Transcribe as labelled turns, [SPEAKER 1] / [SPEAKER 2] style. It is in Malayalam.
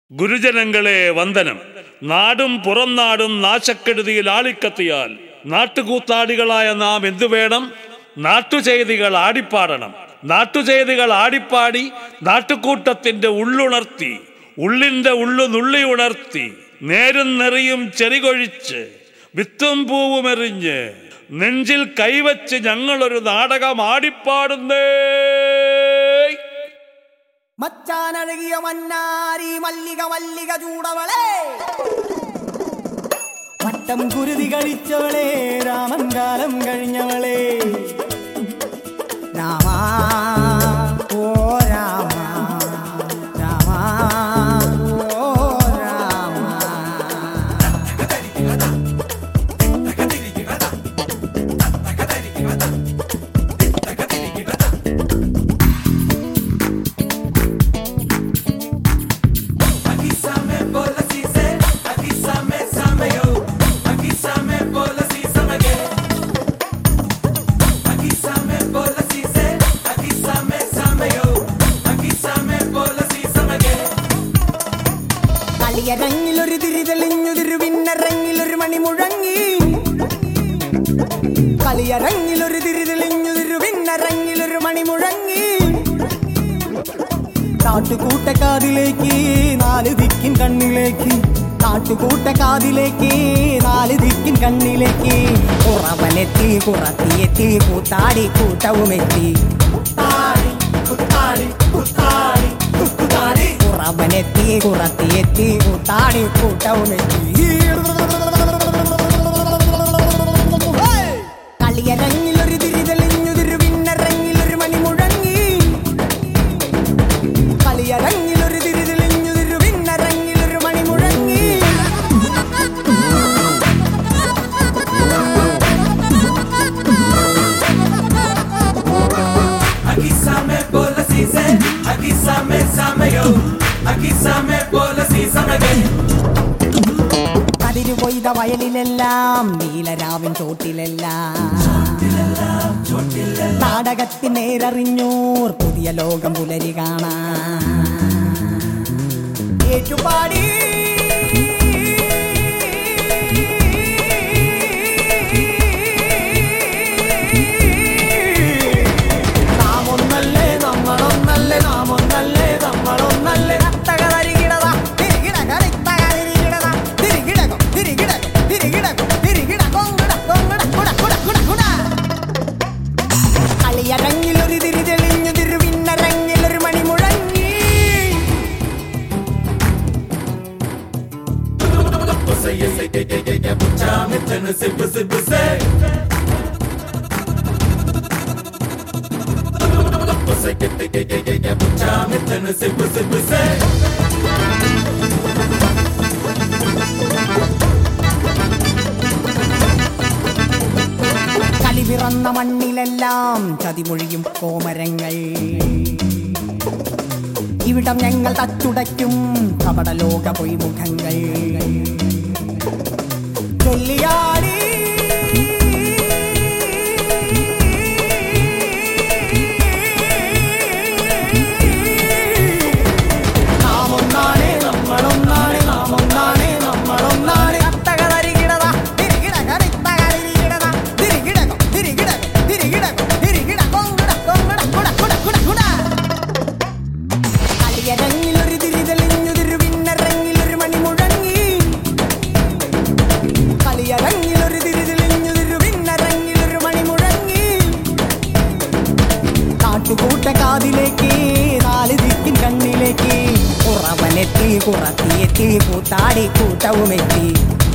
[SPEAKER 1] ഗുരുജനങ്ങളെ വന്ദനം നാടും പുറം നാടും നാശക്കെടുതിയിൽ ആളിക്കത്തിയാൽ നാട്ടുകൂത്താടികളായ നാം എന്തു വേണം നാട്ടുചെയ്തികൾ ആടിപ്പാടണം നാട്ടുചെയ്തികൾ ആടിപ്പാടി നാട്ടുകൂട്ടത്തിന്റെ ഉള്ളുണർത്തി ഉള്ളിന്റെ ഉള്ളു നുള്ളി ഉണർത്തി നേരും നെറിയും ചെറികൊഴിച്ച് വിത്തും പൂവുമെറിഞ്ഞ് നെഞ്ചിൽ കൈവച്ച് ഞങ്ങളൊരു നാടകം ആടിപ്പാടുന്നേ
[SPEAKER 2] മച്ചാനഴകിയ മന്നാരി മല്ലിക മല്ലിക ചൂടവളെ വട്ടം കുരുതി കഴിച്ചവളെ രാമൻ കാലം കഴിഞ്ഞവളെ രാമ ഓ രാമ രാമ ഓ രാമ കളിയരങ്ങിലൊരു തിരി തെളിഞ്ഞുതിരു പിന്നരങ്ങിലൊരു മണി മുഴങ്ങി കളിയരങ്ങിലൊരു തിരി തെളിഞ്ഞുതിരു പിന്നരങ്ങിലൊരു മണി മുഴങ്ങി കാട്ടുകൂട്ടക്കാതിലേക്ക് നാല് ദിക്കിൻ കണ്ണിലേക്ക് കാട്ടുകൂട്ടക്കാതിലേക്ക് നാല് ദിക്കിൻ കണ്ണിലേക്ക് കുറവനെത്തി കുറത്തിയെത്തി കൂത്താടി കൂട്ടവുമെത്തി കുത്താടി കുത്താടി കുത്താടി കുത്താടി കുറവനെത്തി കുറത്തിയെത്തി കൂത്താടി കൂട്ടവുമെത്തി കളിയരങ്ങിലൊരു തിരി തെളിഞ്ഞുതിരു പിന്നരങ്ങിലൊരു മണി മുഴങ്ങി കളിയരങ്ങിലൊരു തിരി തെളിഞ്ഞുതിരു പിന്നരങ്ങിലൊരു മണി മുഴങ്ങി
[SPEAKER 3] Aquí same bola si se, aquí same same yo, aquí same bola si same gay.
[SPEAKER 2] കതിരു കൊയ്ത വയലിലെല്ലാം നീലരാവിൻ ചോട്ടിലെല്ലാം നാടകത്തിൽ നേരറിഞ്ഞോർ പുതിയ ലോകം പുലരി കാണാൻ ഏറ്റുപാടി നാമൊന്നല്ലേ നമ്മളൊന്നല്ലേ നാമൊന്നല്ലേ നമ്മളൊന്നല്ലേ നത്തകതരികിടതാ തിരികിടക നിത്തകതിരികിടത തിരികിടകം തിരികിടകം തിരികിടകം തിരികിട കൊങ്കിട കൊങ്കിട കുട കുട കുട കുട കളിയരങ്ങിലൊരു തിരി തെളിഞ്ഞു തിരുവിന്നരങ്ങിലൊരു മണി മുഴങ്ങി
[SPEAKER 3] Say yes, say yeah, yeah, yeah, yeah, put your hand in the zip, zip, zip. Say yeah, yeah, yeah, yeah, yeah, put your hand in the zip, zip, zip.
[SPEAKER 2] കലി പിറന്ന മണ്ണിലെല്ലാം ചതിമൊഴിയും കോമരങ്ങൾ ഇവിടം ഞങ്ങൾ തച്ചുടയ്ക്കും കപടലോക പൊയ്മുഖങ്ങൾ ചൊല്ലിയാടി നാമൊന്നാണ് നമ്മളൊന്നാണ് നാമൊന്നാണ് നമ്മളൊന്നാണ് അത്തകതരികിടത തിരികിടക നിത്തകരികിടത തിരികിടകം തിരികിടകം തിരികിടകം തിരികിട കൊങ്കിട കൊങ്കിട കുട കുട കുട കുട കളിയരങ്ങിലൊരു തിരി തെളിഞ്ഞു തിരുവിന്നരങ്ങിലൊരു മണി മുഴങ്ങി കളിയരങ്ങിലൊരു തിരി തെളിഞ്ഞു തിരുവിന്നരങ്ങിലൊരു മണി മുഴങ്ങി കാട്ടുകൂട്ട കാതിലേക്ക് നാല് ദിക്കിൻ കണ്ണിലേക്ക് കുറവനെത്തി കുറത്തിയെത്തി കൂത്താടി കൂട്ടവുമെത്തി